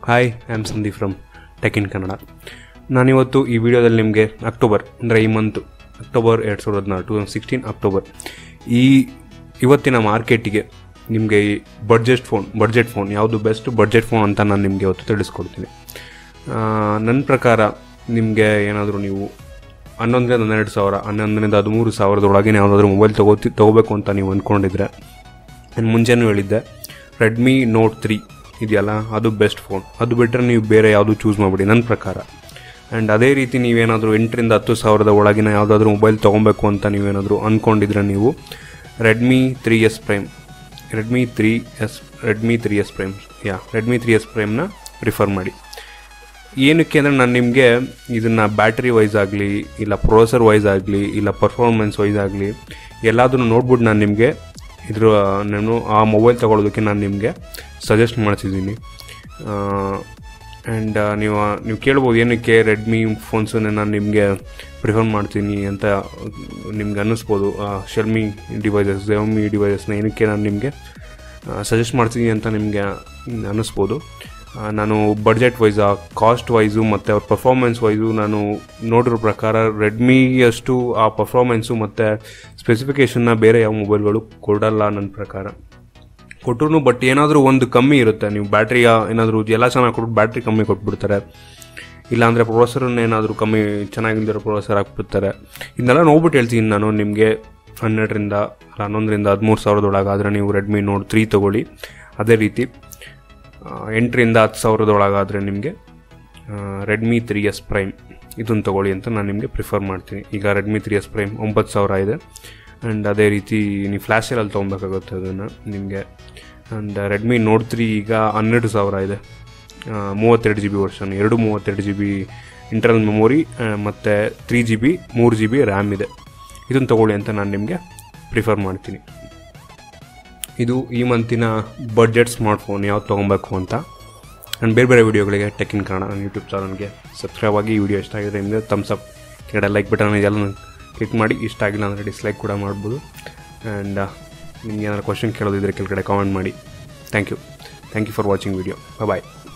hi I am Sandeep from Tech in Kannada ನಾನಿವತ್ತು ಈ ವಿಡಿಯೋದಲ್ಲಿ ನಿಮಗೆ ಅಕ್ಟೋಬರ್ ಅಂದರೆ ಈ ಮಂತು ಅಕ್ಟೋಬರ್ ಎರಡು ಸಾವಿರದ ಹದಿನಾರು ಟು ತೌಸಂಡ್ ಸಿಕ್ಸ್ಟೀನ್ ಅಕ್ಟೋಬರ್ ಈ ಇವತ್ತಿನ ಮಾರ್ಕೆಟಿಗೆ ನಿಮಗೆ ಈ ಬಡ್ಜೆಟ್ ಫೋನ್ ಬಡ್ಜೆಟ್ ಫೋನ್ ಯಾವುದು ಬೆಸ್ಟ್ ಬಡ್ಜೆಟ್ ಫೋನ್ ಅಂತ ನಾನು ನಿಮಗೆ ಇವತ್ತು ತಿಳಿಸ್ಕೊಡ್ತೀನಿ ಆ, ನನ್ನ ಪ್ರಕಾರ ನಿಮಗೆ ಏನಾದರೂ ನೀವು ಹನ್ನೊಂದರಿಂದ ಹನ್ನೆರಡು ಸಾವಿರ ಹನ್ನೊಂದರಿಂದ ಹದಿಮೂರು ಸಾವಿರದೊಳಗೆ ಯಾವುದಾದ್ರೂ ಮೊಬೈಲ್ ತಗೋತಿ ತೊಗೋಬೇಕು ಅಂತ ನೀವು ಅಂದ್ಕೊಂಡಿದ್ರೆ ನಾನು ಮುಂಚೆನೂ ಹೇಳಿದ್ದೆ ರೆಡ್ಮಿ ನೋಟ್ ತ್ರೀ ಇದೆಯಲ್ಲ ಅದು ಬೆಸ್ಟ್ ಫೋನ್ ಅದು ಬಿಟ್ಟರೆ ನೀವು ಬೇರೆ ಯಾವುದು ಚೂಸ್ ಮಾಡಿಬಿಡಿ ನನ್ನ ಪ್ರಕಾರ ಆ್ಯಂಡ್ ಅದೇ ರೀತಿ ನೀವೇನಾದರೂ ಎಂಟರಿಂದ ಹತ್ತು ಸಾವಿರದ ಒಳಗಿನ ಯಾವುದಾದ್ರೂ ಮೊಬೈಲ್ ತೊಗೊಬೇಕು ಅಂತ ನೀವೇನಾದರೂ ಅಂದ್ಕೊಂಡಿದ್ರೆ ನೀವು Redmi three S prime Redmi three S Redmi three S prime ಯಾ ರೆಡ್ಮಿ ತ್ರೀ ಎಸ್ ಪ್ರೈಮ್ನ ಪ್ರಿಫರ್ ಮಾಡಿ ಏನಕ್ಕೆ ಅಂದರೆ ನಾನು ನಿಮಗೆ ಇದನ್ನು ಬ್ಯಾಟ್ರಿ ವೈಸ್ ಆಗಲಿ ಇಲ್ಲ ಪ್ರೊಸೆಸರ್ ವೈಸ್ ಆಗಲಿ ಇಲ್ಲ ಪರ್ಫಾರ್ಮೆನ್ಸ್ ವೈಸ್ ಆಗಲಿ ಎಲ್ಲದನ್ನು ನೋಡ್ಬಿಟ್ಟು ನಾನು ನಿಮಗೆ ಇದ್ರ ನಾನು ಆ ಮೊಬೈಲ್ ತೊಗೊಳೋದಕ್ಕೆ ನಾನು ನಿಮಗೆ ಸಜೆಸ್ಟ್ ಮಾಡ್ತಿದ್ದೀನಿ ಆ್ಯಂಡ್ ನೀವು ನೀವು ಕೇಳ್ಬೋದು ಏನಕ್ಕೆ ರೆಡ್ಮಿ ಫೋನ್ಸನ್ನೇ ನಾನು ನಿಮಗೆ ಪ್ರಿಫರ್ ಮಾಡ್ತೀನಿ ಅಂತ ನಿಮ್ಗೆ ಅನ್ನಿಸ್ಬೋದು ಶರ್ಮಿ ಡಿವೈಸಸ್ ರೆವಮಿ ಡಿವೈಸಸ್ನ ಏನಕ್ಕೆ ನಾನು ನಿಮಗೆ ಸಜೆಸ್ಟ್ ಮಾಡ್ತೀನಿ ಅಂತ ನಿಮಗೆ ಅನ್ನಿಸ್ಬೋದು ಆ, ನಾನು ಬಡ್ಜೆಟ್ ವೈಸ್ ಕಾಸ್ಟ್ ವೈಸು ಮತ್ತು ಅವ್ರ ಪರ್ಫಾರ್ಮೆನ್ಸ್ ವೈಸು ನಾನು ನೋಡಿರೋ ಪ್ರಕಾರ ರೆಡ್ಮಿಯಷ್ಟು ಆ ಪರ್ಫಾರ್ಮೆನ್ಸು ಮತ್ತು ಸ್ಪೆಸಿಫಿಕೇಷನ್ನ ಬೇರೆ ಯಾವ ಮೊಬೈಲ್ಗಳು ಕೊಡಲ್ಲ ನನ್ನ ಪ್ರಕಾರ ಕೊಟ್ಟರು ಬಟ್ ಏನಾದರೂ ಒಂದು ಕಮ್ಮಿ ಇರುತ್ತೆ ನೀವು ಬ್ಯಾಟ್ರಿಯ ಏನಾದರೂ ಎಲ್ಲ ಚೆನ್ನಾಗಿ ಕೊಟ್ಟು ಬ್ಯಾಟ್ರಿ ಕಮ್ಮಿ ಕೊಟ್ಬಿಡ್ತಾರೆ ಇಲ್ಲಾಂದರೆ ಪ್ರೊಸೆಸರನ್ನ ಏನಾದರೂ ಕಮ್ಮಿ ಚೆನ್ನಾಗಿಲ್ದಿರೋ ಪ್ರೊಸೆಸರ್ ಹಾಕ್ಬಿಡ್ತಾರೆ ಇದನ್ನೆಲ್ಲ ನೋಡ್ಬಿಟ್ಟು ಹೇಳ್ತೀನಿ ನಾನು ನಿಮಗೆ ಹನ್ನೆರಡರಿಂದ ಅಲ್ಲ ಹನ್ನೊಂದರಿಂದ ಹದಿಮೂರು ಸಾವಿರದೊಳಗಾದರೆ ನೀವು ರೆಡ್ಮಿ ನೋಟ್ ತ್ರೀ ತೊಗೊಳ್ಳಿ ಅದೇ ರೀತಿ ಆ, ಎಂಟರಿಂದ ಹತ್ತು ಸಾವಿರದೊಳಗಾದರೆ ನಿಮಗೆ ರೆಡ್ಮಿ ತ್ರೀ ಎಸ್ ಪ್ರೈಮ್ ಇದನ್ನು ತೊಗೊಳ್ಳಿ ಅಂತ ನಾನು ನಿಮಗೆ ಪ್ರಿಫರ್ ಮಾಡ್ತೀನಿ ಈಗ ರೆಡ್ಮಿ ತ್ರೀ ಎಸ್ ಪ್ರೈಮ್ ಒಂಬತ್ತು ಸಾವಿರ ಇದೆ ಆ್ಯಂಡ್ ಅದೇ ರೀತಿ ನೀವು ಫ್ಲ್ಯಾಶಲ್ಲಿ ತೊಗೊಬೇಕಾಗುತ್ತೆ ಅದನ್ನು ನಿಮಗೆ ಆ್ಯಂಡ್ ರೆಡ್ಮಿ ನೋಟ್ ತ್ರೀ ಈಗ ಹನ್ನೆರಡು ಸಾವಿರ ಇದೆ ಆ, ಮೂವತ್ತೆರಡು ಜಿ ಬಿ ವರ್ಷನ್ ಎರಡು ಮೂವತ್ತೆರಡು ಜಿ ಬಿ ಇಂಟರ್ನಲ್ ಮೆಮೊರಿ ಮತ್ತು ತ್ರೀ ಜಿ ಬಿ ಮೂರು ಜಿ ಬಿ ರ್ಯಾಮ್ ಇದೆ ಇದನ್ನು ತೊಗೊಳ್ಳಿ ಅಂತ ನಾನು ನಿಮಗೆ ಪ್ರಿಫರ್ ಮಾಡ್ತೀನಿ ಇದು ಈ ಮಂತಿನ ಬಡ್ಜೆಟ್ ಸ್ಮಾರ್ಟ್ಫೋನ್ ಯಾವ್ದು ತೊಗೊಬೇಕು ಅಂತ ಆ್ಯಂಡ್ ಬೇರೆ ಬೇರೆ ವೀಡಿಯೋಗಳಿಗೆ ಟೆಕ್ ಇನ್ ಕನ್ನಡ ನನ್ನ ಯೂಟ್ಯೂಬ್ ಚಾನಲ್ಗೆ ಸಬ್ಸ್ಕ್ರೈಬ್ ಆಗಿ ಈ ವಿಡಿಯೋ ಇಷ್ಟ ಆಗಿದೆ ನಿಮಗೆ ತಮ್ಸ್ ಅಪ್ ಕೆಳಗಡೆ ಲೈಕ್ ಬಟನ್ ಇದೆಲ್ಲ ಕ್ಲಿಕ್ ಮಾಡಿ ಇಷ್ಟ ಆಗಿಲ್ಲ ಅಂದರೆ ಡಿಸ್ಲೈಕ್ ಕೂಡ ಮಾಡ್ಬೋದು ಆ್ಯಂಡ್ ನಿಮ್ಗೆ ಏನಾದ್ರು ಕ್ವಶನ್ ಕೇಳೋದಿದ್ರೆ ಕೆಳಗಡೆ ಕಾಮೆಂಟ್ ಮಾಡಿ thank you thank you for watching video bye